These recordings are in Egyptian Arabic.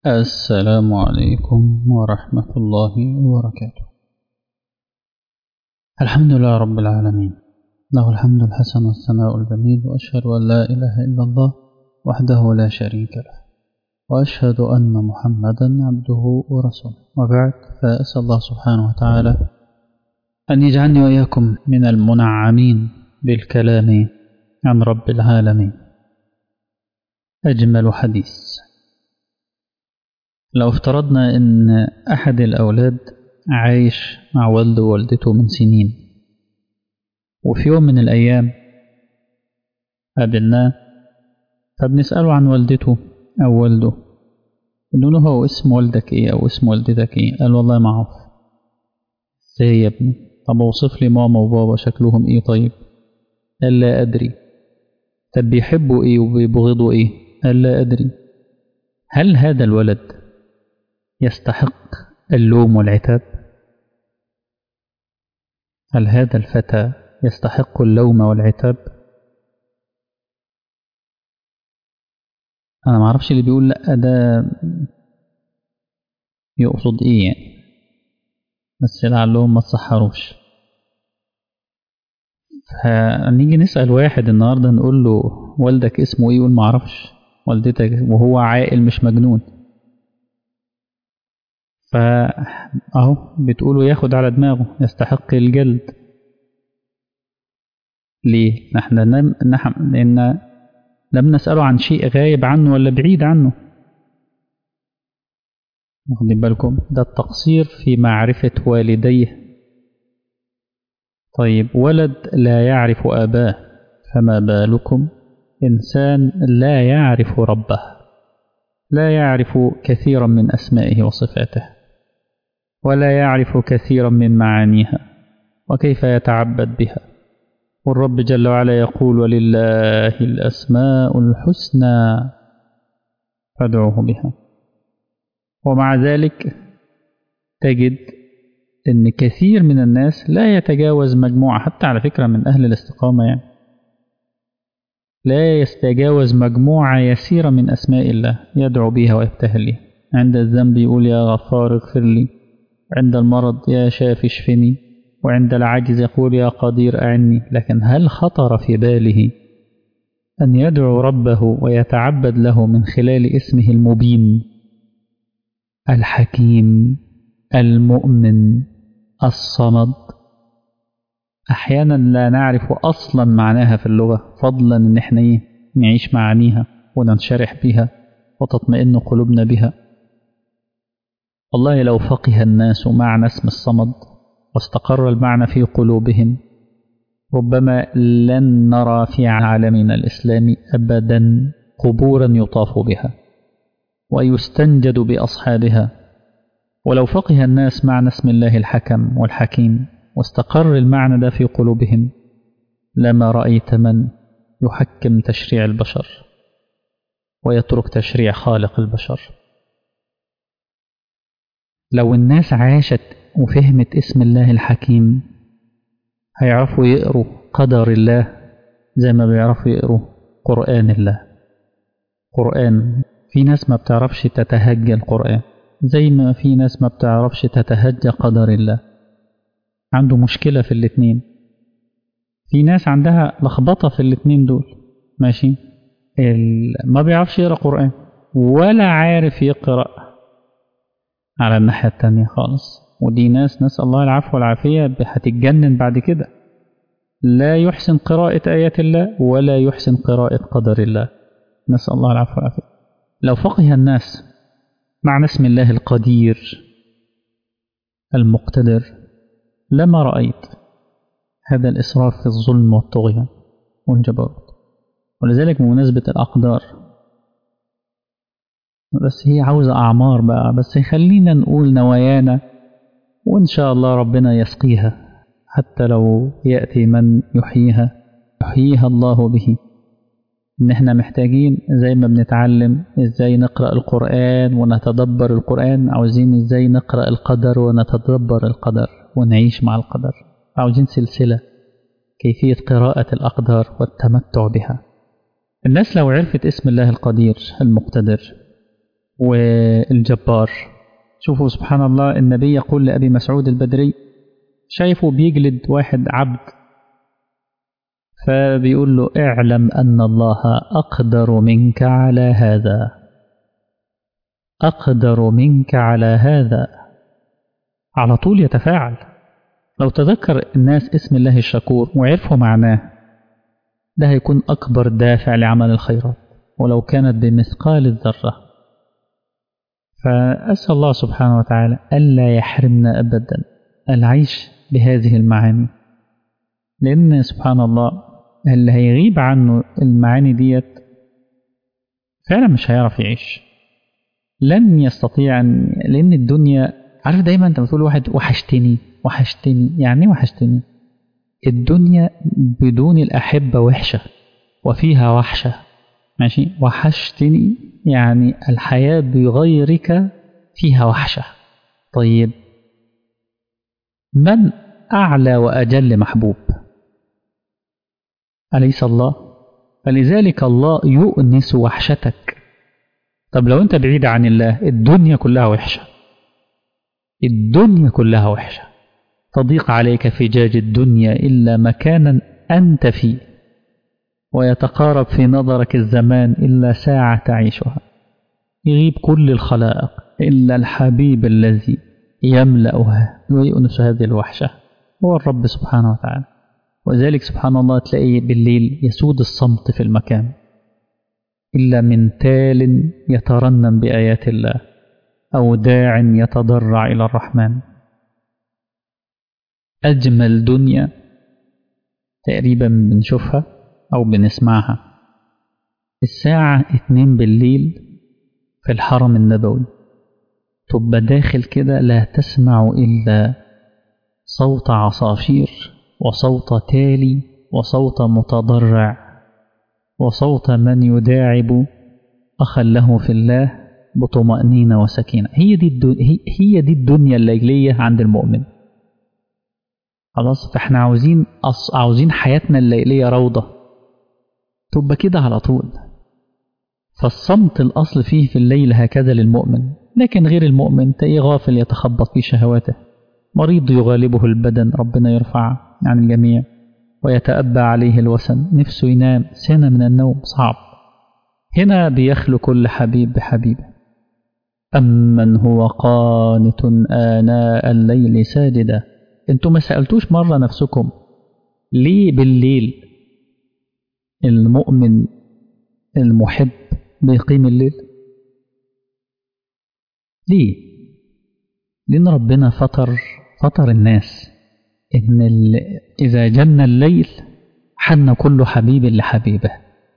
السلام عليكم ورحمة الله وبركاته الحمد لله رب العالمين له الحمد الحسن والثناء الجميل وأشهد أن لا إله إلا الله وحده لا شريك له وأشهد أن محمدا عبده ورسوله وبعد فأسأل الله سبحانه وتعالى أن يجعلني وإياكم من المنعمين بالكلام عن رب العالمين أجمل حديث لو افترضنا أن أحد الأولاد عايش مع والده ووالدته من سنين وفي يوم من الأيام قابلناه فبنسأله عن والدته أو والده نقول له هو اسم والدك إيه أو اسم والدتك إيه قال والله ما أعرف إزاي يا ابني طب اوصف لي ماما وبابا شكلهم إيه طيب قال لا أدري طب بيحبوا إيه وبيبغضوا إيه قال لا أدري هل هذا الولد يستحق اللوم والعتاب هل هذا الفتى يستحق اللوم والعتاب انا ما اعرفش اللي بيقول لا ده يقصد ايه يعني بس لعلهم ما تصحروش فنيجي نسأل واحد النهاردة نقول له والدك اسمه ايه يقول ما اعرفش والدتك وهو عاقل مش مجنون فأهو بتقولوا ياخد على دماغه يستحق الجلد ليه؟ نحن لم نحن لأن لم نسأله عن شيء غايب عنه ولا بعيد عنه واخدين بالكم ده التقصير في معرفة والديه طيب ولد لا يعرف أباه فما بالكم إنسان لا يعرف ربه لا يعرف كثيرا من أسمائه وصفاته ولا يعرف كثيرا من معانيها وكيف يتعبد بها والرب جل وعلا يقول ولله الأسماء الحسنى فادعوه بها ومع ذلك تجد أن كثير من الناس لا يتجاوز مجموعة حتى على فكرة من أهل الاستقامة يعني لا يتجاوز مجموعة يسيرة من أسماء الله يدعو بها ويبتهل لها عند الذنب يقول يا غفار اغفر لي عند المرض يا شافي اشفني وعند العجز يقول يا قدير أعني لكن هل خطر في باله أن يدعو ربه ويتعبد له من خلال اسمه المبين الحكيم المؤمن الصمد أحيانا لا نعرف أصلا معناها في اللغة فضلا إن احنا إيه نعيش معانيها وننشرح بها وتطمئن قلوبنا بها والله لو فقه الناس معنى اسم الصمد واستقر المعنى في قلوبهم ربما لن نرى في عالمنا الإسلامي أبدا قبورا يطاف بها ويستنجد بأصحابها ولو فقه الناس معنى اسم الله الحكم والحكيم واستقر المعنى ده في قلوبهم لما رأيت من يحكم تشريع البشر ويترك تشريع خالق البشر لو الناس عاشت وفهمت اسم الله الحكيم هيعرفوا يقروا قدر الله زي ما بيعرفوا يقروا قرآن الله قرآن في ناس ما بتعرفش تتهجى القرآن زي ما في ناس ما بتعرفش تتهجى قدر الله عنده مشكلة في الاتنين في ناس عندها لخبطة في الاتنين دول ماشي ما بيعرفش يقرأ قرآن ولا عارف يقرأ على الناحية التانية خالص ودي ناس نسأل الله العفو والعافية هتتجنن بعد كده لا يحسن قراءة آيات الله ولا يحسن قراءة قدر الله نسأل الله العفو والعافية لو فقه الناس معنى اسم الله القدير المقتدر لما رأيت هذا الإسراف في الظلم والطغيان والجبروت ولذلك بمناسبة الأقدار بس هي عاوزة أعمار بقى بس خلينا نقول نوايانا وإن شاء الله ربنا يسقيها حتى لو يأتي من يحييها يحييها الله به إن إحنا محتاجين زي ما بنتعلم إزاي نقرأ القرآن ونتدبر القرآن عاوزين إزاي نقرأ القدر ونتدبر القدر ونعيش مع القدر عاوزين سلسلة كيفية قراءة الأقدار والتمتع بها الناس لو عرفت اسم الله القدير المقتدر والجبار شوفوا سبحان الله النبي يقول لأبي مسعود البدري شايفه بيجلد واحد عبد فبيقول له اعلم أن الله أقدر منك على هذا أقدر منك على هذا على طول يتفاعل لو تذكر الناس اسم الله الشكور وعرفوا معناه ده هيكون أكبر دافع لعمل الخيرات ولو كانت بمثقال الذرة فأسأل الله سبحانه وتعالى ألا يحرمنا أبدا العيش بهذه المعاني لأن سبحان الله اللي هيغيب عنه المعاني ديت فعلا مش هيعرف يعيش لن يستطيع أن لأن الدنيا عارف دايما أنت بتقول واحد وحشتني وحشتني يعني وحشتني الدنيا بدون الأحبة وحشة وفيها وحشة ماشي وحشتني يعني الحياة بغيرك فيها وحشة طيب من أعلى وأجل محبوب أليس الله فلذلك الله يؤنس وحشتك طب لو أنت بعيد عن الله الدنيا كلها وحشة الدنيا كلها وحشة تضيق عليك فجاج الدنيا إلا مكانا أنت فيه ويتقارب في نظرك الزمان إلا ساعة تعيشها يغيب كل الخلائق إلا الحبيب الذي يملأها ويؤنس هذه الوحشة هو الرب سبحانه وتعالى وذلك سبحان الله تلاقيه بالليل يسود الصمت في المكان إلا من تال يترنم بآيات الله أو داع يتضرع إلى الرحمن أجمل دنيا تقريبا بنشوفها أو بنسمعها الساعة اتنين بالليل في الحرم النبوي تبقى داخل كده لا تسمع إلا صوت عصافير وصوت تالي وصوت متضرع وصوت من يداعب أخا له في الله بطمأنينة وسكينة هي دي الدنيا, هي دي الدنيا الليلية عند المؤمن خلاص فاحنا عاوزين أص... عاوزين حياتنا الليلية روضة تبقى كده على طول فالصمت الأصل فيه في الليل هكذا للمؤمن لكن غير المؤمن تلاقيه غافل يتخبط في شهواته مريض يغالبه البدن ربنا يرفع عن الجميع ويتأبى عليه الوسن نفسه ينام سنة من النوم صعب هنا بيخلو كل حبيب بحبيبه أمن هو قانت آناء الليل ساجدا انتوا ما سألتوش مرة نفسكم ليه بالليل المؤمن المحب بيقيم الليل ليه لأن ربنا فطر فطر الناس إن إذا جن الليل حن كل حبيب لحبيبه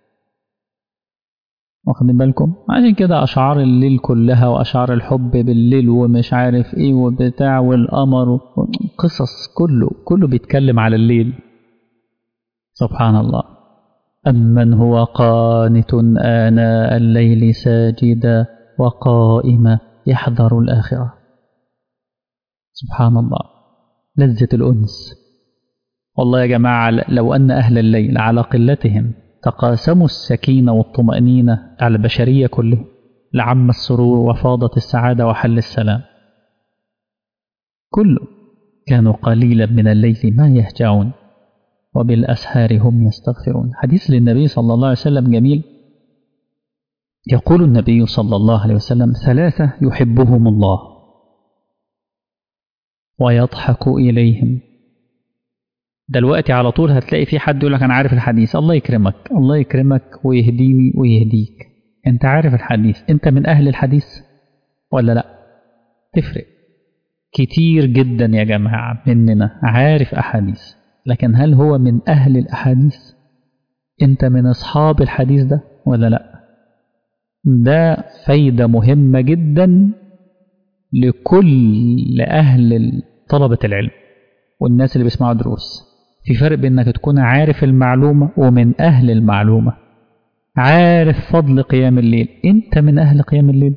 واخدين بالكم عشان كده أشعار الليل كلها وأشعار الحب بالليل ومش عارف إيه وبتاع والقمر قصص كله كله بيتكلم على الليل سبحان الله أمن هو قانت آناء الليل ساجدا وقائما يحذر الآخرة سبحان الله لذة الأنس والله يا جماعة لو أن أهل الليل على قلتهم تقاسموا السكينة والطمأنينة على البشرية كلها لعم السرور وفاضت السعادة وحل السلام كله كانوا قليلا من الليل ما يهجعون وبالأسحار هم يستغفرون حديث للنبي صلى الله عليه وسلم جميل يقول النبي صلى الله عليه وسلم ثلاثة يحبهم الله ويضحك إليهم دلوقتي على طول هتلاقي في حد يقول لك أنا عارف الحديث الله يكرمك الله يكرمك ويهديني ويهديك أنت عارف الحديث أنت من أهل الحديث ولا لا تفرق كتير جدا يا جماعة مننا عارف أحاديث لكن هل هو من أهل الأحاديث أنت من أصحاب الحديث ده ولا لا ده فايدة مهمة جدا لكل أهل طلبة العلم والناس اللي بيسمعوا دروس في فرق بين انك تكون عارف المعلومة ومن أهل المعلومة عارف فضل قيام الليل انت من أهل قيام الليل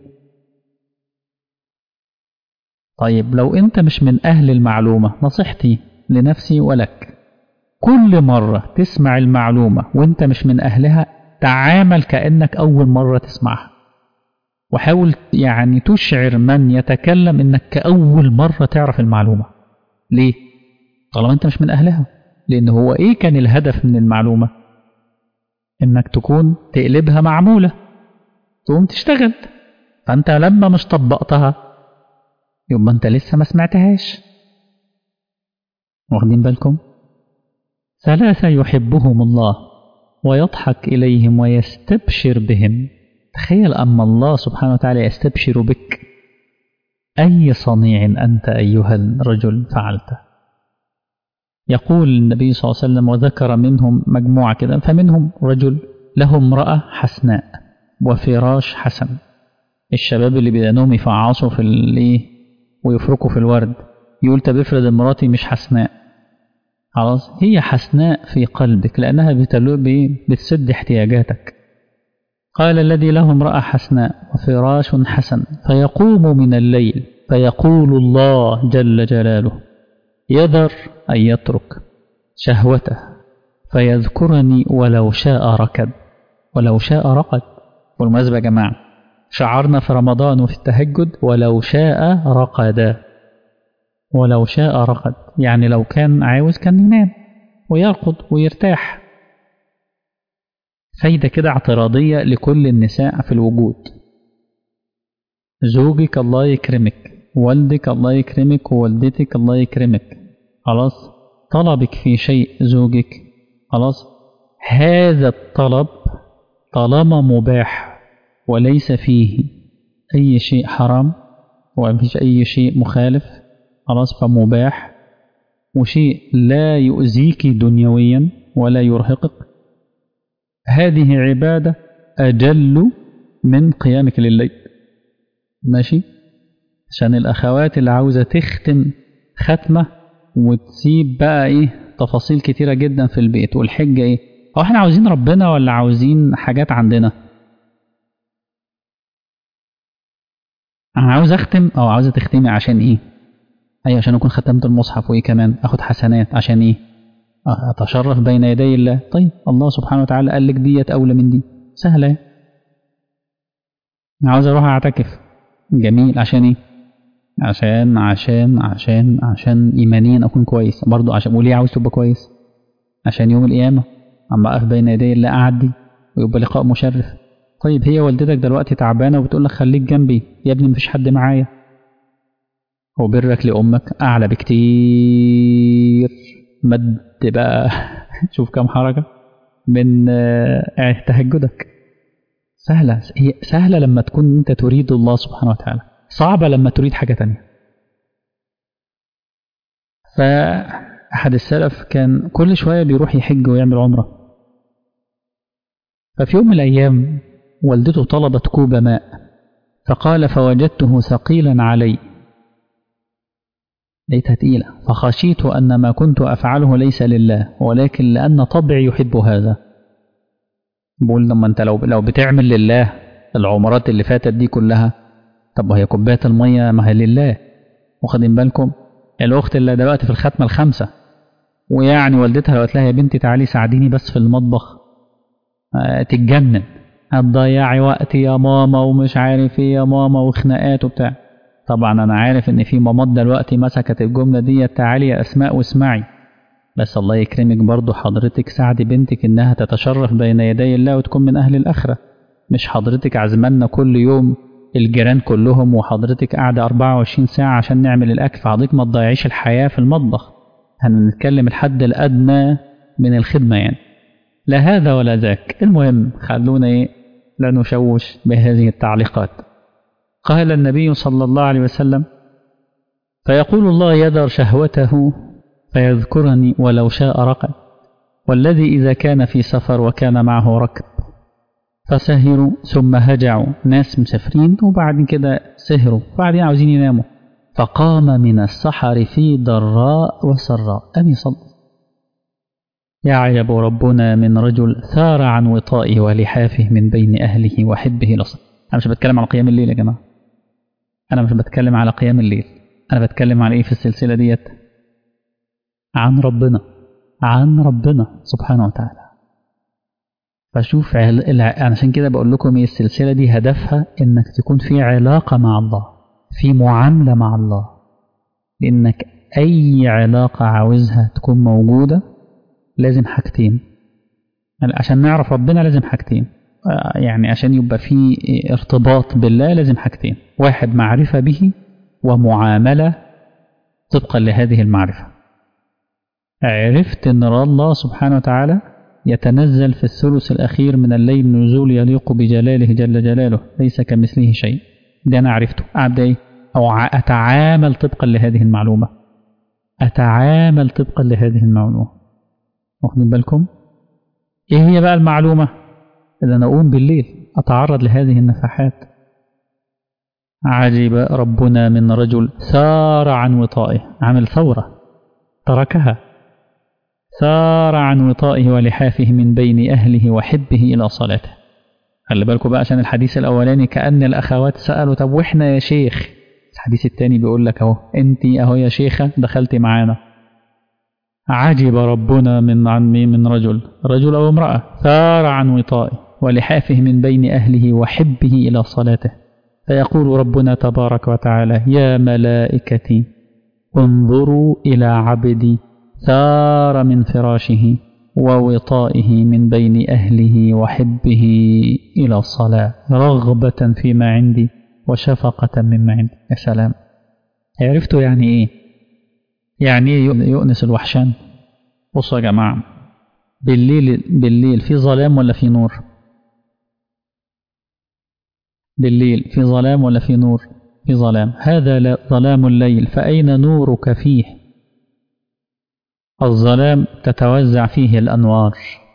طيب لو انت مش من أهل المعلومة نصيحتي لنفسي ولك كل مرة تسمع المعلومة وانت مش من أهلها تعامل كأنك أول مرة تسمعها وحاول يعني تشعر من يتكلم انك كأول مرة تعرف المعلومة ليه؟ طالما انت مش من اهلها لان هو ايه كان الهدف من المعلومة انك تكون تقلبها معمولة تقوم تشتغل فانت لما مش طبقتها يبقى انت لسه ما سمعتهاش واخدين بالكم ثلاثة يحبهم الله ويضحك إليهم ويستبشر بهم تخيل أما الله سبحانه وتعالى يستبشر بك أي صنيع أنت أيها الرجل فعلته يقول النبي صلى الله عليه وسلم وذكر منهم مجموعة كده فمنهم رجل له امرأة حسناء وفراش حسن الشباب اللي بدانهم يفعصوا في الايه ويفركوا في الورد يقول طب افرض مراتي مش حسناء خلاص هي حسناء في قلبك لأنها بتسد احتياجاتك قال الذي له امرأة حسناء وفراش حسن فيقوم من الليل فيقول الله جل جلاله يذر أن يترك شهوته فيذكرني ولو شاء ركب ولو شاء رقد والمناسبة يا جماعة شعرنا في رمضان وفي التهجد ولو شاء رقد ولو شاء رقد يعني لو كان عاوز كان ينام ويرقد ويرتاح فايدة كده اعتراضية لكل النساء في الوجود زوجك الله يكرمك والدك الله يكرمك ووالدتك الله يكرمك خلاص طلبك في شيء زوجك خلاص هذا الطلب طالما مباح وليس فيه أي شيء حرام ومفيش أي شيء مخالف خلاص فمباح وشيء لا يؤذيك دنيويا ولا يرهقك هذه عبادة أجل من قيامك لليل ماشي عشان الأخوات اللي عاوزة تختم ختمة وتسيب بقى إيه تفاصيل كتيرة جدا في البيت والحجة إيه هو إحنا عاوزين ربنا ولا عاوزين حاجات عندنا أنا عاوز أختم أو عاوزة تختمي عشان إيه أيوة عشان أكون ختمت المصحف وإيه كمان أخد حسنات عشان إيه أتشرف بين يدي الله طيب الله سبحانه وتعالى قال لك ديت أولى من دي سهلة أنا عاوز أروح أعتكف جميل عشان إيه عشان عشان عشان عشان إيمانيا أكون كويس برضو عشان وليه عاوز تبقى كويس عشان يوم القيامة أما أقف بين يدي الله أعدي ويبقى لقاء مشرف طيب هي والدتك دلوقتي تعبانة وبتقول لك خليك جنبي يا ابني مفيش حد معايا وبرك لأمك أعلى بكتير مد بقى شوف كم حركة من تهجدك سهلة هي سهلة لما تكون أنت تريد الله سبحانه وتعالى صعبة لما تريد حاجة تانية فأحد السلف كان كل شوية بيروح يحج ويعمل عمرة ففي يوم من الأيام والدته طلبت كوب ماء فقال فوجدته ثقيلا علي ليتها تقيلة فخشيت أن ما كنت أفعله ليس لله ولكن لأن طبعي يحب هذا بقول لما أنت لو لو بتعمل لله العمرات اللي فاتت دي كلها طب وهي كوباية المية ما هي لله واخدين بالكم الأخت اللي دلوقتي في الختمة الخامسة ويعني والدتها لو قالت لها يا بنتي تعالي ساعديني بس في المطبخ آه تتجنن هتضيعي وقتي يا ماما ومش عارف ايه يا ماما وخناقات وبتاع طبعا انا عارف ان في مامات دلوقتي مسكت الجمله دي تعالي يا اسماء واسمعي بس الله يكرمك برضو حضرتك ساعدي بنتك انها تتشرف بين يدي الله وتكون من اهل الاخره مش حضرتك عزمنا كل يوم الجيران كلهم وحضرتك قاعده 24 ساعه عشان نعمل الاكل فحضرتك ما تضيعيش الحياه في المطبخ هنتكلم الحد الادنى من الخدمه يعني لا هذا ولا ذاك المهم خلونا ايه لا نشوش بهذه التعليقات قال النبي صلى الله عليه وسلم فيقول الله يذر شهوته فيذكرني ولو شاء رقد والذي إذا كان في سفر وكان معه ركب فسهروا ثم هجعوا ناس مسافرين وبعد كده سهروا وبعدين عاوزين يناموا فقام من السحر في ضراء وسراء أم يصلي يعجب ربنا من رجل ثار عن وطائه ولحافه من بين أهله وحبه لصق أنا مش بتكلم على قيام الليل يا جماعة أنا مش بتكلم على قيام الليل أنا بتكلم على إيه في السلسلة ديت عن ربنا عن ربنا سبحانه وتعالى فشوف عل... عشان كده بقول لكم ايه السلسلة دي هدفها انك تكون في علاقة مع الله في معاملة مع الله لانك اي علاقة عاوزها تكون موجودة لازم حاجتين عشان نعرف ربنا لازم حاجتين يعني عشان يبقى في ارتباط بالله لازم حاجتين واحد معرفة به ومعاملة طبقا لهذه المعرفة عرفت أن الله سبحانه وتعالى يتنزل في الثلث الأخير من الليل نزول يليق بجلاله جل جلاله ليس كمثله شيء ده أنا عرفته أبدأ إيه؟ أو أتعامل طبقا لهذه المعلومة أتعامل طبقا لهذه المعلومة واخدين بالكم إيه هي بقى المعلومة إذا أنا أقوم بالليل أتعرض لهذه النفحات عجب ربنا من رجل سار عن وطائه عمل ثورة تركها سار عن وطائه ولحافه من بين أهله وحبه إلى صلاته خلي بالكم بقى عشان الحديث الأولاني كأن الأخوات سألوا طب وإحنا يا شيخ الحديث الثاني بيقول لك أهو أنت أهو يا شيخة دخلتي معانا عجب ربنا من عن من رجل رجل أو امرأة سار عن وطائه ولحافه من بين أهله وحبه إلى صلاته فيقول ربنا تبارك وتعالى يا ملائكتي انظروا إلى عبدي ثار من فراشه ووطائه من بين أهله وحبه إلى الصلاة رغبة فيما عندي وشفقة مما عندي يا سلام عرفتوا يعني إيه يعني إيه يؤنس الوحشان بصوا يا جماعة بالليل بالليل في ظلام ولا في نور بالليل في ظلام ولا في نور في ظلام هذا ظلام الليل فأين نورك فيه الظلام تتوزع فيه الأنوار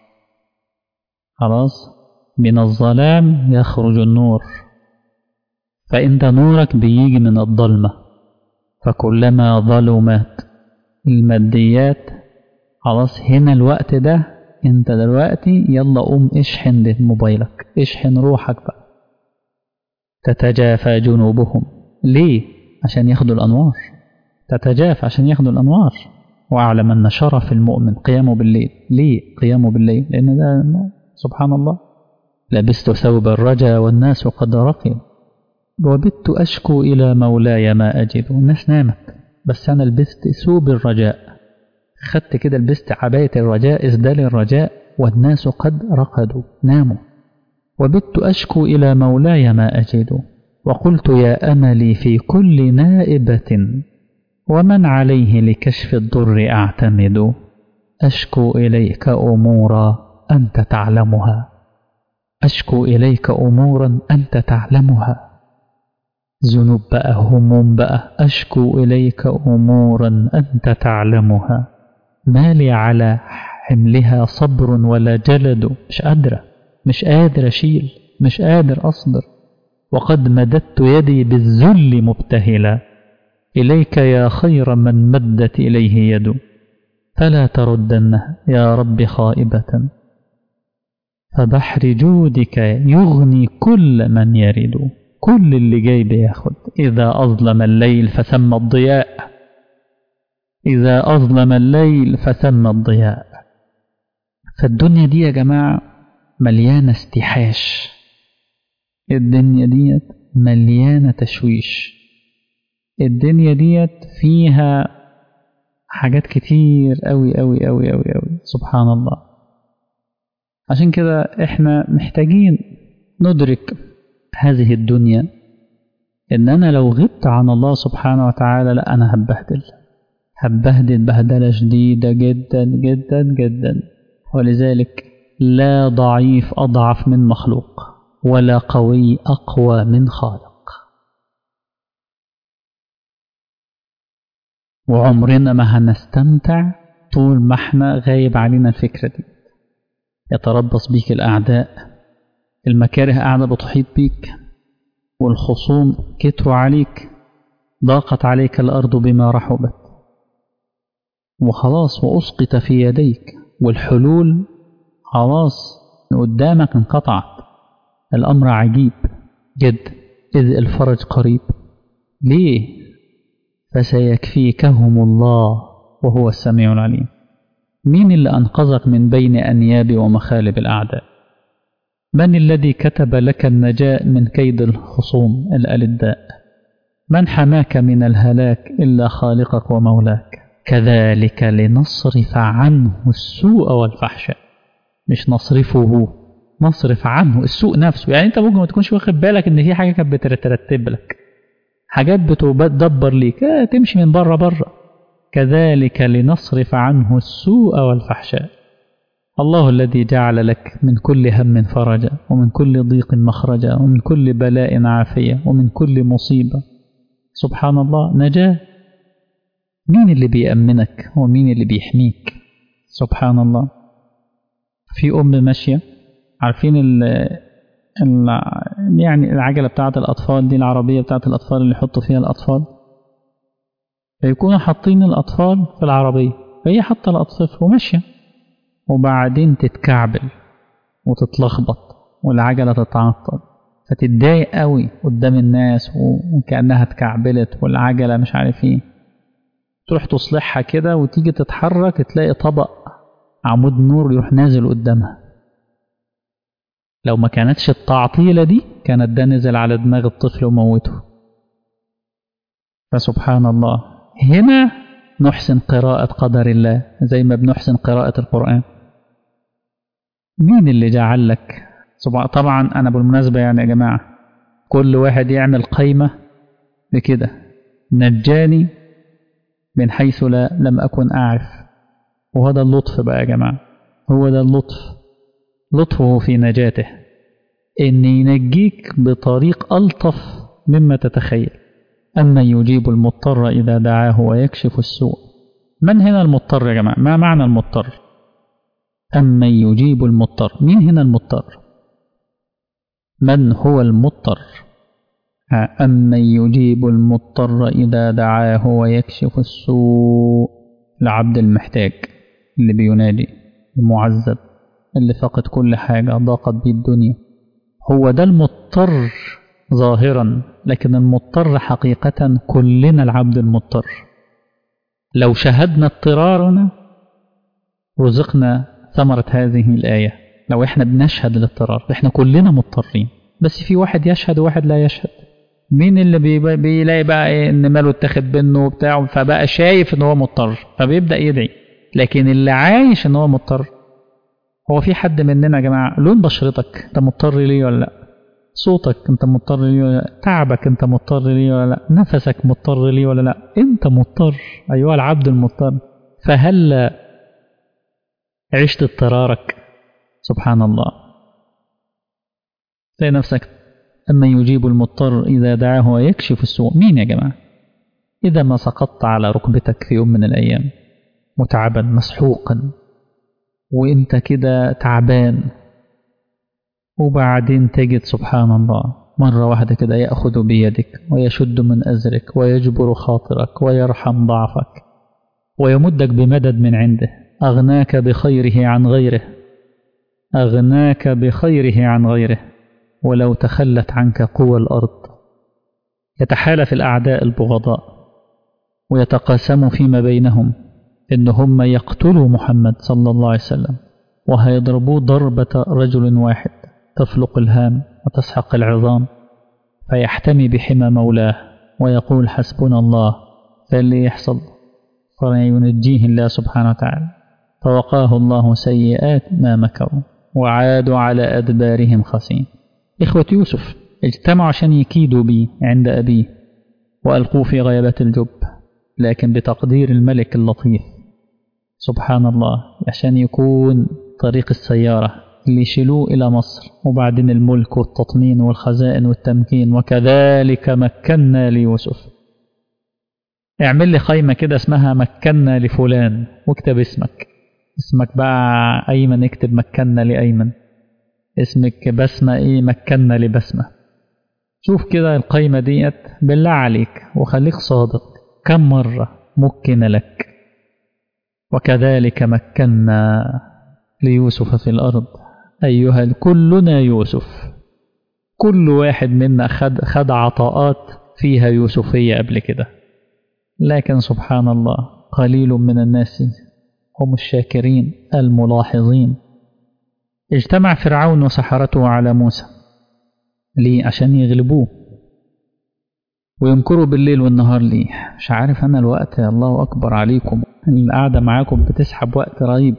خلاص من الظلام يخرج النور فإنت نورك بيجي من الظلمة فكلما ظلمت الماديات خلاص هنا الوقت ده انت دلوقتي يلا قوم اشحن موبايلك اشحن روحك بقى تتجافى جنوبهم ليه عشان ياخدوا الأنوار تتجافى عشان ياخدوا الأنوار واعلم أن شرف المؤمن قيامه بالليل ليه قيامه بالليل لأن ده سبحان الله لبست ثوب الرجا والناس قد رقوا وبت أشكو إلى مولاي ما أجد الناس نامت بس أنا لبست ثوب الرجاء خدت كده لبست عباية الرجاء إسدال الرجاء والناس قد رقدوا ناموا وبت أشكو إلى مولاي ما أجد وقلت يا أملي في كل نائبة ومن عليه لكشف الضر أعتمد أشكو إليك أمورا أنت تعلمها أشكو إليك أمورا أنت تعلمها ذنوب بقى هموم بقى أشكو إليك أمورا أنت تعلمها ما لي على حملها صبر ولا جلد مش قادرة مش قادر أشيل مش قادر أصبر وقد مددت يدي بالذل مبتهلا إليك يا خير من مدت إليه يد فلا تردنها يا رب خائبة فبحر جودك يغني كل من يرد كل اللي جاي بياخد إذا أظلم الليل فسمى الضياء إذا أظلم الليل فسمى الضياء فالدنيا دي يا جماعة مليانة استحاش الدنيا ديت مليانة تشويش الدنيا ديت فيها حاجات كتير أوي أوي أوي أوي أوي سبحان الله عشان كده احنا محتاجين ندرك هذه الدنيا ان انا لو غبت عن الله سبحانه وتعالى لا انا هبهدل هبهدل بهدله شديده جدا جدا جدا ولذلك لا ضعيف اضعف من مخلوق ولا قوي اقوى من خالق وعمرنا ما هنستمتع طول ما احنا غايب علينا الفكره دي يتربص بيك الاعداء المكاره قاعدة بتحيط بيك والخصوم كتروا عليك ضاقت عليك الأرض بما رحبت وخلاص وأسقط في يديك والحلول خلاص قدامك انقطعت الأمر عجيب جد إذ الفرج قريب ليه فسيكفيكهم الله وهو السميع العليم مين اللي أنقذك من بين أنياب ومخالب الأعداء من الذي كتب لك النجاة من كيد الخصوم الألداء من حماك من الهلاك إلا خالقك ومولاك كذلك لنصرف عنه السوء والفحشاء مش نصرفه نصرف عنه السوء نفسه يعني انت ممكن ما تكونش واخد بالك ان في حاجه كانت بترتب لك حاجات بتدبر ليك اه تمشي من بره بره كذلك لنصرف عنه السوء والفحشاء الله الذي جعل لك من كل هم فرجا ومن كل ضيق مخرجا ومن كل بلاء عافية ومن كل مصيبة سبحان الله نجاة مين اللي بيأمنك ومين اللي بيحميك سبحان الله في أم ماشية عارفين ال ال يعني العجلة بتاعة الأطفال دي العربية بتاعة الأطفال اللي يحطوا فيها الأطفال فيكونوا حاطين الأطفال في العربية فهي حاطة الأطفال وماشية وبعدين تتكعبل وتتلخبط والعجلة تتعطل فتتضايق قوي قدام الناس وكأنها اتكعبلت والعجلة مش عارف ايه تروح تصلحها كده وتيجي تتحرك تلاقي طبق عمود نور يروح نازل قدامها لو ما كانتش التعطيلة دي كانت ده نزل على دماغ الطفل وموته فسبحان الله هنا نحسن قراءة قدر الله زي ما بنحسن قراءة القرآن مين اللي جعل لك طبعا أنا بالمناسبة يعني يا جماعة كل واحد يعمل قيمة بكده نجاني من حيث لا لم أكن أعرف وهذا اللطف بقى يا جماعة هو ده اللطف لطفه في نجاته إن ينجيك بطريق ألطف مما تتخيل أما يجيب المضطر إذا دعاه ويكشف السوء من هنا المضطر يا جماعة ما معنى المضطر أما يجيب المضطر مين هنا المضطر من هو المضطر أما يجيب المضطر إذا دعاه ويكشف السوء العبد المحتاج اللي بينادي المعذب اللي فقد كل حاجة ضاقت به الدنيا هو ده المضطر ظاهرا لكن المضطر حقيقة كلنا العبد المضطر لو شهدنا اضطرارنا رزقنا ثمرة هذه الآية لو احنا بنشهد الاضطرار احنا كلنا مضطرين بس في واحد يشهد وواحد لا يشهد مين اللي بي بيلاقي بقى ايه ان ماله اتاخد منه وبتاع فبقى شايف ان هو مضطر فبيبدأ يدعي لكن اللي عايش ان هو مضطر هو في حد مننا يا جماعة لون بشرتك انت مضطر ليه ولا لا صوتك انت مضطر ليه ولا لا تعبك انت مضطر ليه ولا لا نفسك مضطر ليه ولا لا انت مضطر ايها العبد المضطر فهل عشت اضطرارك سبحان الله تلاقي نفسك أما يجيب المضطر إذا دعاه ويكشف السوء مين يا جماعة إذا ما سقطت على ركبتك في يوم من الأيام متعبا مسحوقا وانت كده تعبان وبعدين تجد سبحان الله مرة واحدة كده يأخذ بيدك ويشد من أزرك ويجبر خاطرك ويرحم ضعفك ويمدك بمدد من عنده أغناك بخيره عن غيره أغناك بخيره عن غيره ولو تخلت عنك قوى الأرض يتحالف الأعداء البغضاء ويتقاسموا فيما بينهم إن هم يقتلوا محمد صلى الله عليه وسلم وهيضربوه ضربة رجل واحد تفلق الهام وتسحق العظام فيحتمي بحمى مولاه ويقول حسبنا الله فاللي يحصل فينجيه الله سبحانه وتعالى فوقاه الله سيئات ما مكروا وعادوا على أدبارهم خسين إخوة يوسف اجتمعوا عشان يكيدوا بي عند أبيه وألقوه في غيابات الجب لكن بتقدير الملك اللطيف سبحان الله عشان يكون طريق السيارة اللي يشيلوه إلى مصر وبعدين الملك والتطمين والخزائن والتمكين وكذلك مكنا ليوسف اعمل لي خيمة كده اسمها مكنا لفلان واكتب اسمك اسمك بقى أيمن اكتب مكنا لأيمن اسمك بسمة ايه مكنا لبسمة شوف كده القايمة ديت بالله عليك وخليك صادق كم مرة مكن لك وكذلك مكنا ليوسف في الأرض أيها كلنا يوسف كل واحد منا خد, خد عطاءات فيها يوسفية قبل كده لكن سبحان الله قليل من الناس هم الشاكرين الملاحظين اجتمع فرعون وسحرته على موسى ليه عشان يغلبوه ويمكروا بالليل والنهار ليه مش عارف أنا الوقت الله أكبر عليكم القعدة معاكم بتسحب وقت رهيب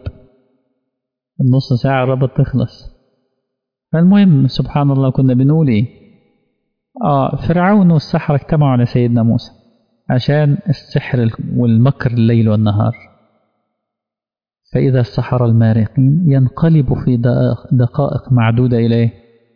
النص ساعة قربت تخلص فالمهم سبحان الله كنا بنقول ايه اه فرعون والسحرة اجتمعوا على سيدنا موسى عشان السحر والمكر الليل والنهار فإذا السحر المارقين ينقلب في دقائق معدودة إليه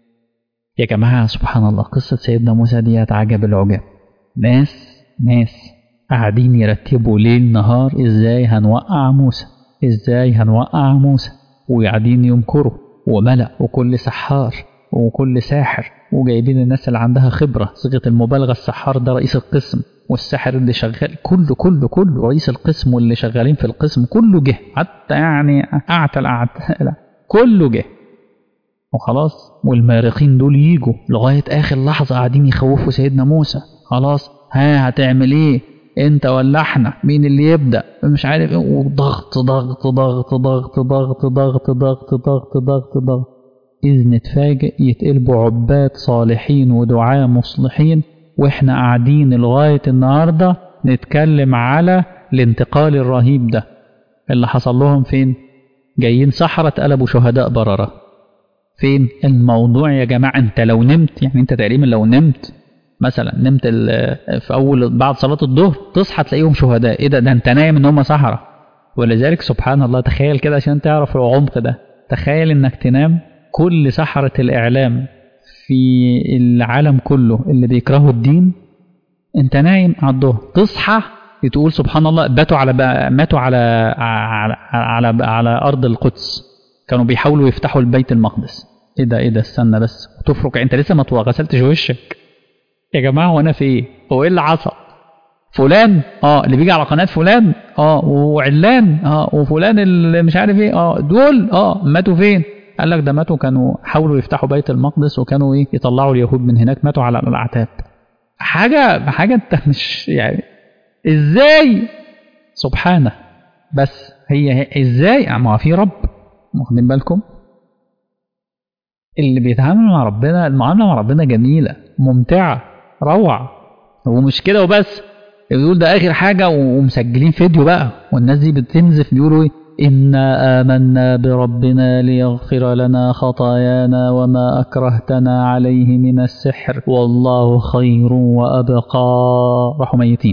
يا جماعة سبحان الله قصة سيدنا موسى دي عجب العجب ناس ناس قاعدين يرتبوا ليل نهار ازاي هنوقع موسى ازاي هنوقع موسى وقاعدين يمكروا وملأ وكل سحار وكل ساحر وجايبين الناس اللي عندها خبرة صيغة المبالغة السحار ده رئيس القسم والساحر اللي شغال كله كله كله رئيس القسم واللي شغالين في القسم كله جه حتى يعني أعتى الأعتى كله جه وخلاص والمارقين دول يجوا لغاية آخر لحظة قاعدين يخوفوا سيدنا موسى خلاص ها هتعمل ايه انت ولا احنا مين اللي يبدا مش عارف ايه وضغط ضغط ضغط ضغط ضغط ضغط ضغط ضغط ضغط ضغط اذ نتفاجئ يتقلبوا عباد صالحين ودعاة مصلحين واحنا قاعدين لغايه النهارده نتكلم على الانتقال الرهيب ده اللي حصل لهم فين جايين سحرة اتقلبوا شهداء بررة فين الموضوع يا جماعة انت لو نمت يعني انت تقريبا لو نمت مثلا نمت في اول بعد صلاه الظهر تصحى تلاقيهم شهداء ايه ده ده انت نايم ان هم سحره ولذلك سبحان الله تخيل كده عشان تعرف العمق ده تخيل انك تنام كل سحره الاعلام في العالم كله اللي بيكرهوا الدين انت نايم على الظهر تصحى تقول سبحان الله باتوا على ماتوا على على على, على ارض القدس كانوا بيحاولوا يفتحوا البيت المقدس ايه ده ايه ده استنى بس وتفرك انت لسه ما غسلتش وشك يا جماعه هو انا في ايه؟ هو ايه اللي حصل؟ فلان اه اللي بيجي على قناه فلان اه وعلان اه وفلان اللي مش عارف ايه اه دول اه ماتوا فين؟ قال لك ده ماتوا كانوا حاولوا يفتحوا بيت المقدس وكانوا ايه يطلعوا اليهود من هناك ماتوا على الاعتاب. حاجه حاجه انت مش يعني ازاي؟ سبحانه بس هي ازاي؟ ما في رب واخدين بالكم؟ اللي بيتعامل مع ربنا المعامله مع ربنا جميله ممتعه روعة ومش كده وبس بيقول ده آخر حاجة ومسجلين فيديو بقى والناس دي بتنزف بيقولوا إيه إنا آمنا بربنا ليغفر لنا خطايانا وما أكرهتنا عليه من السحر والله خير وأبقى راحوا ميتين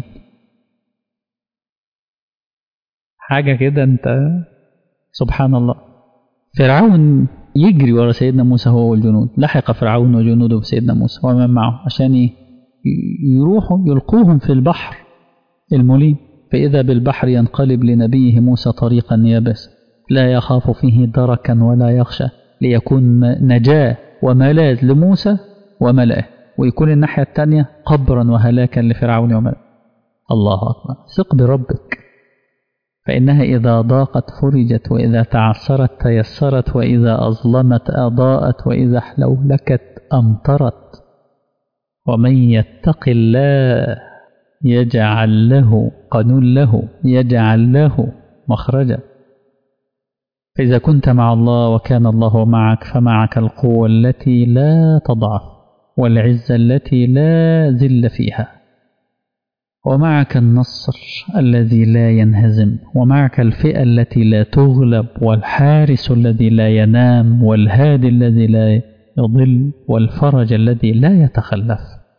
حاجة كده أنت سبحان الله فرعون يجري ورا سيدنا موسى هو والجنود لحق فرعون وجنوده بسيدنا موسى ومن معه عشان ايه يروحوا يلقوهم في البحر المليم فإذا بالبحر ينقلب لنبيه موسى طريقا يابسا لا يخاف فيه دركا ولا يخشى ليكون نجاة وملاذ لموسى وملئه ويكون الناحية الثانية قبرا وهلاكا لفرعون وملئه الله أكبر ثق بربك فإنها إذا ضاقت فرجت وإذا تعسرت تيسرت وإذا أظلمت أضاءت وإذا حلولكت أمطرت ومن يتق الله يجعل له قانون له يجعل له مخرجا فإذا كنت مع الله وكان الله معك فمعك القوة التي لا تضعف والعزة التي لا ذل فيها ومعك النصر الذي لا ينهزم ومعك الفئة التي لا تغلب والحارس الذي لا ينام والهادي الذي لا يضل والفرج الذي لا يتخلف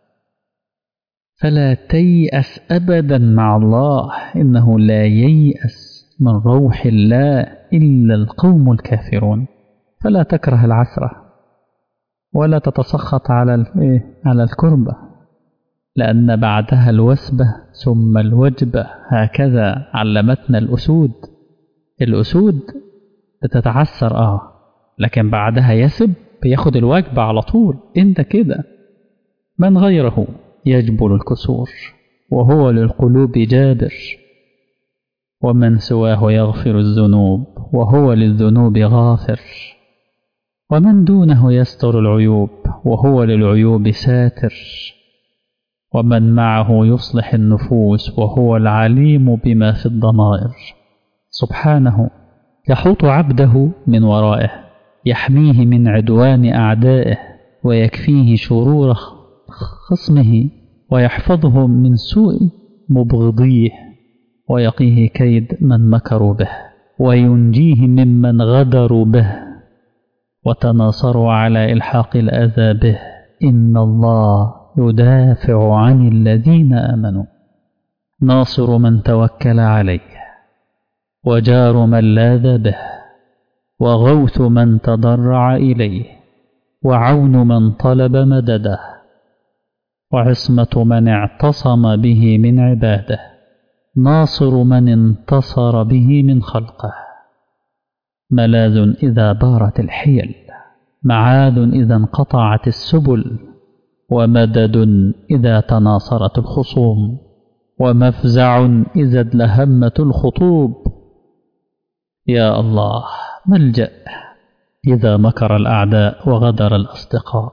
فلا تيأس أبدا مع الله إنه لا ييأس من روح الله إلا القوم الكافرون فلا تكره العسرة ولا تتسخط على على الكربة لأن بعدها الوسبة ثم الوجبة هكذا علمتنا الأسود الأسود بتتعسر آه لكن بعدها يسب بياخد الوجبة على طول انت كده من غيره يجبر الكسور وهو للقلوب جابر ومن سواه يغفر الذنوب وهو للذنوب غافر ومن دونه يستر العيوب وهو للعيوب ساتر ومن معه يصلح النفوس وهو العليم بما في الضمائر سبحانه يحوط عبده من ورائه يحميه من عدوان أعدائه ويكفيه شرور خصمه ويحفظه من سوء مبغضيه ويقيه كيد من مكروا به وينجيه ممن غدروا به وتناصروا على إلحاق الأذى به إن الله يدافع عن الذين آمنوا ناصر من توكل عليه وجار من لاذ به وغوث من تضرع إليه وعون من طلب مدده وعصمة من اعتصم به من عباده ناصر من انتصر به من خلقه ملاذ إذا بارت الحيل معاذ إذا انقطعت السبل ومدد إذا تناصرت الخصوم ومفزع إذا ادلهمت الخطوب يا الله ملجأ إذا مكر الأعداء وغدر الأصدقاء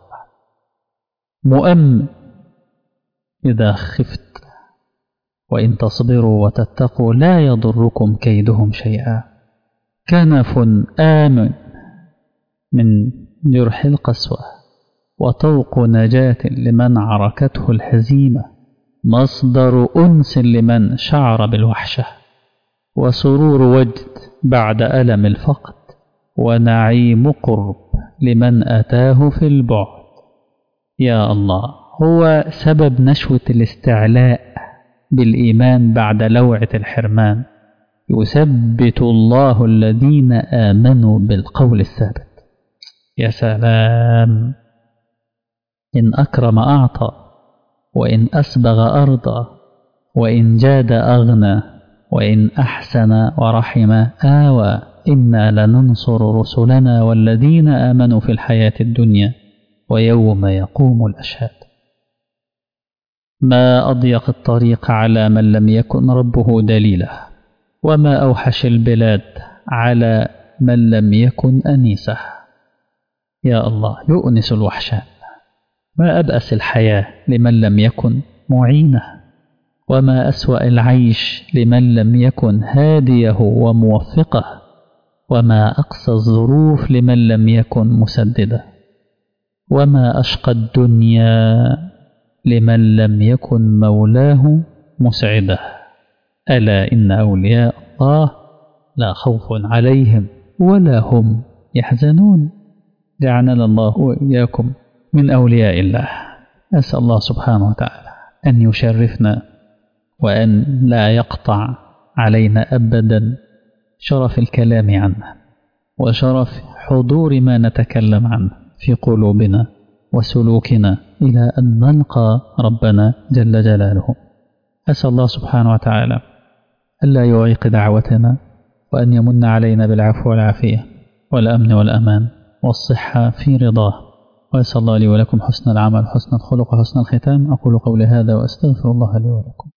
مؤمن إذا خفت وإن تصبروا وتتقوا لا يضركم كيدهم شيئا كنف آمن من جرح القسوة وطوق نجاة لمن عركته الهزيمة مصدر أنس لمن شعر بالوحشة وسرور وجد بعد ألم الفقد ونعيم قرب لمن أتاه في البعد يا الله هو سبب نشوة الاستعلاء بالإيمان بعد لوعة الحرمان يثبت الله الذين آمنوا بالقول الثابت يا سلام إن أكرم أعطى وإن أسبغ أرضى وإن جاد أغنى وإن أحسن ورحم آوى إنا لننصر رسلنا والذين آمنوا في الحياة الدنيا ويوم يقوم الأشهاد ما أضيق الطريق على من لم يكن ربه دليله وما أوحش البلاد على من لم يكن أنيسه يا الله يؤنس الوحشاء ما أبأس الحياة لمن لم يكن معينه وما أسوأ العيش لمن لم يكن هاديه وموفقه وما أقسى الظروف لمن لم يكن مسدده وما أشقى الدنيا لمن لم يكن مولاه مسعده ألا إن أولياء الله لا خوف عليهم ولا هم يحزنون جعلنا الله وإياكم من أولياء الله أسأل الله سبحانه وتعالى أن يشرفنا وأن لا يقطع علينا أبدا شرف الكلام عنه وشرف حضور ما نتكلم عنه في قلوبنا وسلوكنا إلى أن نلقى ربنا جل جلاله أسأل الله سبحانه وتعالى ألا يعيق دعوتنا وأن يمن علينا بالعفو والعافية والأمن والأمان والصحة في رضاه وأسأل الله لي ولكم حسن العمل حسن الخلق وحسن الختام أقول قولي هذا وأستغفر الله لي ولكم